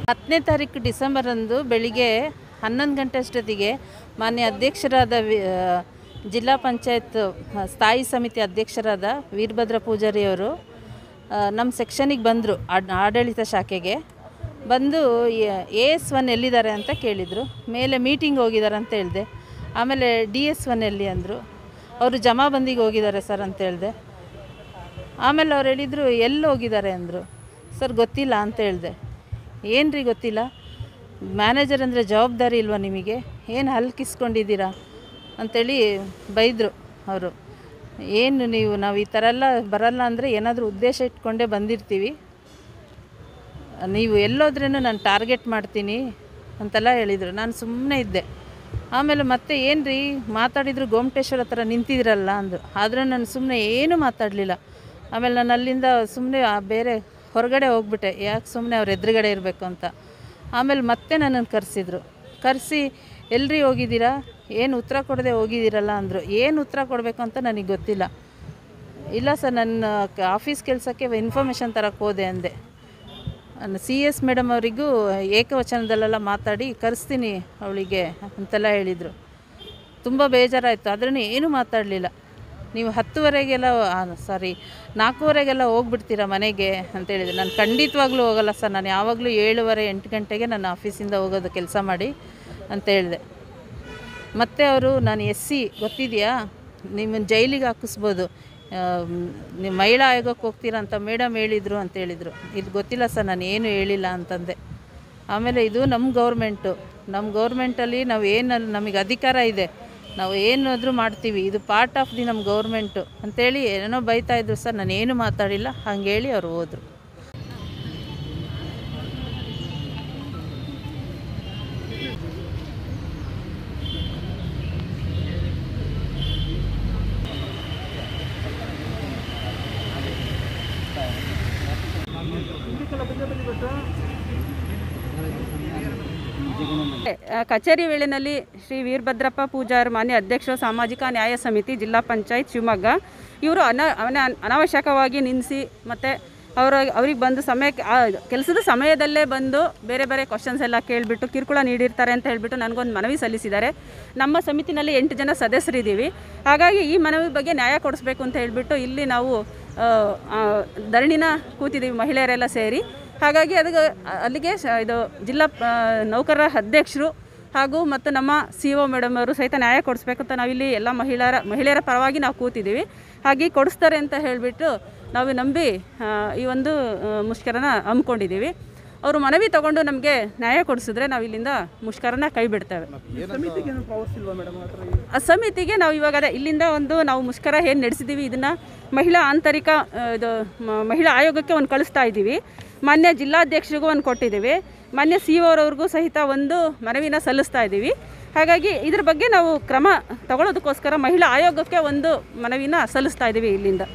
ಹತ್ತನೇ ತಾರೀಕು ಡಿಸೆಂಬರಂದು ಬೆಳಿಗ್ಗೆ ಹನ್ನೊಂದು ಗಂಟೆ ಅಷ್ಟೊತ್ತಿಗೆ ಮಾನ್ಯ ಅಧ್ಯಕ್ಷರಾದ ವಿ- ಆ, ಜಿಲ್ಲಾ ಪಂಚಾಯತ್ ಆ, ಸ್ಥಾಯಿ ಸಮಿತಿ ಅಧ್ಯಕ್ಷರಾದ ವೀರಭದ್ರ ಪೂಜಾರಿಯವರು ನಮ್ಮ ಸೆಕ್ಷನಿಗೆ ಬಂದರು ಆಡಳಿತ ಶಾಖೆಗೆ ಬಂದು ಎ ಎಸ್ ಒನ್ ಎಲ್ಲಿದ್ದಾರೆ ಅಂತ ಕೇಳಿದರು ಮೇಲೆ ಮೀಟಿಂಗ್ ಹೋಗಿದ್ದಾರೆ ಅಂತ ಹೇಳಿದೆ ಆಮೇಲೆ ಡಿ ಎಸ್ ಒನ್ ಎಲ್ಲಿ ಅಂದರು ಅವರು ಜಮಾಬಂದಿಗೆ ಹೋಗಿದ್ದಾರೆ ಸರ್ ಅಂತ ಹೇಳಿದೆ ಆಮೇಲೆ ಅವ್ರು ಹೇಳಿದರು ಎಲ್ಲಿ ಹೋಗಿದ್ದಾರೆ ಅಂದರು ಸರ್ ಗೊತ್ತಿಲ್ಲ ಅಂತ ಹೇಳಿದೆ ಏನು ರೀ ಗೊತ್ತಿಲ್ಲ ಮ್ಯಾನೇಜರ್ ಅಂದರೆ ಜವಾಬ್ದಾರಿ ಇಲ್ವಾ ನಿಮಗೆ ಏನು ಹಲ್ಕಿಸ್ಕೊಂಡಿದ್ದೀರಾ ಅಂಥೇಳಿ ಬೈದರು ಅವರು ಏನು ನೀವು ನಾವು ಈ ಥರ ಎಲ್ಲ ಬರಲ್ಲ ಅಂದರೆ ಏನಾದರೂ ಉದ್ದೇಶ ಇಟ್ಕೊಂಡೇ ಬಂದಿರ್ತೀವಿ ನೀವು ಎಲ್ಲೋದ್ರೂ ನಾನು ಟಾರ್ಗೆಟ್ ಮಾಡ್ತೀನಿ ಅಂತೆಲ್ಲ ಹೇಳಿದರು ನಾನು ಸುಮ್ಮನೆ ಇದ್ದೆ ಆಮೇಲೆ ಮತ್ತೆ ಏನು ರೀ ಮಾತಾಡಿದ್ರು ಗೋಮಟೇಶ್ವರ ಹತ್ರ ನಿಂತಿದ್ರಲ್ಲ ಅಂದರು ಆದರೂ ನಾನು ಸುಮ್ಮನೆ ಏನೂ ಮಾತಾಡಲಿಲ್ಲ ಆಮೇಲೆ ನಾನು ಅಲ್ಲಿಂದ ಸುಮ್ಮನೆ ಬೇರೆ ಹೊರಗಡೆ ಹೋಗ್ಬಿಟ್ಟೆ ಯಾಕೆ ಸುಮ್ಮನೆ ಅವ್ರ ಎದುರುಗಡೆ ಇರಬೇಕು ಅಂತ ಆಮೇಲೆ ಮತ್ತೆ ನನ್ನನ್ನು ಕರೆಸಿದ್ರು ಕರೆಸಿ ಎಲ್ರಿ ಹೋಗಿದ್ದೀರಾ ಏನು ಉತ್ತರ ಕೊಡದೆ ಹೋಗಿದ್ದೀರಲ್ಲ ಅಂದರು ಏನು ಉತ್ತರ ಕೊಡಬೇಕು ಅಂತ ನನಗೆ ಗೊತ್ತಿಲ್ಲ ಇಲ್ಲ ಸರ್ ನನ್ನ ಆಫೀಸ್ ಕೆಲಸಕ್ಕೆ ಇನ್ಫಾರ್ಮೇಷನ್ ತರಕ್ಕೆ ಹೋದೆ ಅಂದೆ ಸಿ ಎಸ್ ಮೇಡಮ್ ಅವರಿಗೂ ಏಕವಚನದಲ್ಲೆಲ್ಲ ಮಾತಾಡಿ ಕರೆಸ್ತೀನಿ ಅವಳಿಗೆ ಅಂತೆಲ್ಲ ಹೇಳಿದರು ತುಂಬ ಬೇಜಾರಾಯಿತು ಆದ್ರೂ ಏನೂ ಮಾತಾಡಲಿಲ್ಲ ನೀವು ಹತ್ತುವರೆಗೆಲ್ಲ ಸಾರಿ ನಾಲ್ಕೂವರೆಗೆಲ್ಲ ಹೋಗ್ಬಿಡ್ತೀರಾ ಮನೆಗೆ ಅಂತ ಹೇಳಿದೆ ನಾನು ಖಂಡಿತವಾಗ್ಲೂ ಹೋಗಲ್ಲ ಸರ್ ನಾನು ಯಾವಾಗಲೂ ಏಳುವರೆ ಎಂಟು ಗಂಟೆಗೆ ನನ್ನ ಆಫೀಸಿಂದ ಹೋಗೋದು ಕೆಲಸ ಮಾಡಿ ಅಂತ ಹೇಳಿದೆ ಮತ್ತು ಅವರು ನಾನು ಎಸ್ ಸಿ ಗೊತ್ತಿದೆಯಾ ನಿಮ್ಮನ್ನು ಜೈಲಿಗೆ ಹಾಕಿಸ್ಬೋದು ನೀವು ಮಹಿಳಾ ಆಯೋಗಕ್ಕೆ ಹೋಗ್ತೀರಾ ಅಂತ ಮೇಡಮ್ ಹೇಳಿದರು ಅಂತ ಹೇಳಿದರು ಇದು ಗೊತ್ತಿಲ್ಲ ಸರ್ ನಾನು ಏನು ಹೇಳಿಲ್ಲ ಅಂತಂದೆ ಆಮೇಲೆ ಇದು ನಮ್ಮ ಗೌರ್ಮೆಂಟು ನಮ್ಮ ಗೌರ್ಮೆಂಟಲ್ಲಿ ನಾವು ಏನು ನಮಗೆ ಅಧಿಕಾರ ಇದೆ ನಾವು ಏನಾದರೂ ಮಾಡ್ತೀವಿ ಇದು ಪಾರ್ಟ್ ಆಫ್ ದಿ ನಮ್ಮ ಗೌರ್ಮೆಂಟು ಅಂತೇಳಿ ಏನೋ ಬೈತಾ ಇದ್ರು ಸರ್ ನಾನು ಏನು ಮಾತಾಡಿಲ್ಲ ಹಂಗೆ ಹೇಳಿ ಅವ್ರು ಹೋದರು ಆ, ಕಚೇರಿ ವೇಳೆಯಲ್ಲಿ ಶ್ರೀ ವೀರಭದ್ರಪ್ಪ ಪೂಜಾರ್ ಮಾನ್ಯ ಅಧ್ಯಕ್ಷರು ಸಾಮಾಜಿಕ ನ್ಯಾಯ ಸಮಿತಿ ಜಿಲ್ಲಾ ಪಂಚಾಯತ್ ಶಿವಮೊಗ್ಗ ಇವರು ಅನ ಅನ ಅನಾವಶ್ಯಕವಾಗಿ ನಿಲ್ಲಿಸಿ ಮತ್ತು ಅವರ ಅವ್ರಿಗೆ ಬಂದು ಸಮಯಕ್ಕೆ ಆ ಕೆಲಸದ ಸಮಯದಲ್ಲೇ ಬಂದು ಬೇರೆ ಬೇರೆ ಕ್ವಶನ್ಸ್ ಎಲ್ಲ ಕೇಳಿಬಿಟ್ಟು ಕಿರುಕುಳ ನೀಡಿರ್ತಾರೆ ಅಂತ ಹೇಳಿಬಿಟ್ಟು ನನಗೊಂದು ಮನವಿ ಸಲ್ಲಿಸಿದ್ದಾರೆ ನಮ್ಮ ಸಮಿತಿನಲ್ಲಿ ಎಂಟು ಜನ ಸದಸ್ಯರಿದ್ದೀವಿ ಹಾಗಾಗಿ ಈ ಮನವಿ ಬಗ್ಗೆ ನ್ಯಾಯ ಕೊಡಿಸ್ಬೇಕು ಅಂತ ಹೇಳಿಬಿಟ್ಟು ಇಲ್ಲಿ ನಾವು ಆ, ಆ, ಧರಣಿನ ಕೂತಿದ್ದೀವಿ ಮಹಿಳೆಯರೆಲ್ಲ ಸೇರಿ ಹಾಗಾಗಿ ಅದಕ್ಕೆ ಅಲ್ಲಿಗೆ ಸ- ಇದು ಜಿಲ್ಲಾ ಆ, ನೌಕರರ ಅಧ್ಯಕ್ಷರು ಹಾಗೂ ಮತ್ತು ನಮ್ಮ ಸಿ ಒ ಮೇಡಮ್ ಅವರು ಸಹಿತ ನ್ಯಾಯ ಕೊಡಿಸ್ಬೇಕಂತ ನಾವಿಲ್ಲಿ ಎಲ್ಲ ಮಹಿಳೆಯರ ಮಹಿಳೆಯರ ಪರವಾಗಿ ನಾವು ಕೂತಿದ್ದೀವಿ ಹಾಗೆ ಕೊಡಿಸ್ತಾರೆ ಅಂತ ಹೇಳಿಬಿಟ್ಟು ನಾವು ನಂಬಿ ಆ, ಈ ಒಂದು ಆ, ಮುಷ್ಕರನ ಹಮ್ಮಿಕೊಂಡಿದ್ದೀವಿ ಅವರು ಮನವಿ ತಗೊಂಡು ನಮಗೆ ನ್ಯಾಯ ಕೊಡಿಸಿದ್ರೆ ನಾವು ಇಲ್ಲಿಂದ ಮುಷ್ಕರನ ಕೈ ಬಿಡ್ತೇವೆ ಆ ಸಮಿತಿಗೆ ನಾವು ಇವಾಗ ಅದೇ ಇಲ್ಲಿಂದ ಒಂದು ನಾವು ಮುಷ್ಕರ ಏನು ನಡೆಸಿದ್ದೀವಿ ಇದನ್ನು ಮಹಿಳಾ ಆಂತರಿಕ ಆ, ಇದು ಮ- ಮಹಿಳಾ ಆಯೋಗಕ್ಕೆ ಒಂದು ಕಳಿಸ್ತಾ ಇದ್ದೀವಿ ಮಾನ್ಯ ಜಿಲ್ಲಾಧ್ಯಕ್ಷರಿಗೂ ಒಂದು ಕೊಟ್ಟಿದ್ದೀವಿ ಮಾನ್ಯ ಸಿ ಅವರವ್ರಿಗೂ ಸಹಿತ ಒಂದು ಮನವಿನ ಸಲ್ಲಿಸ್ತಾ ಇದ್ದೀವಿ ಹಾಗಾಗಿ ಇದ್ರ ಬಗ್ಗೆ ನಾವು ಕ್ರಮ ತಗೊಳ್ಳೋದಕ್ಕೋಸ್ಕರ ಮಹಿಳಾ ಆಯೋಗಕ್ಕೆ ಒಂದು ಮನವಿನ ಸಲ್ಲಿಸ್ತಾ ಇದ್ದೀವಿ ಇಲ್ಲಿಂದ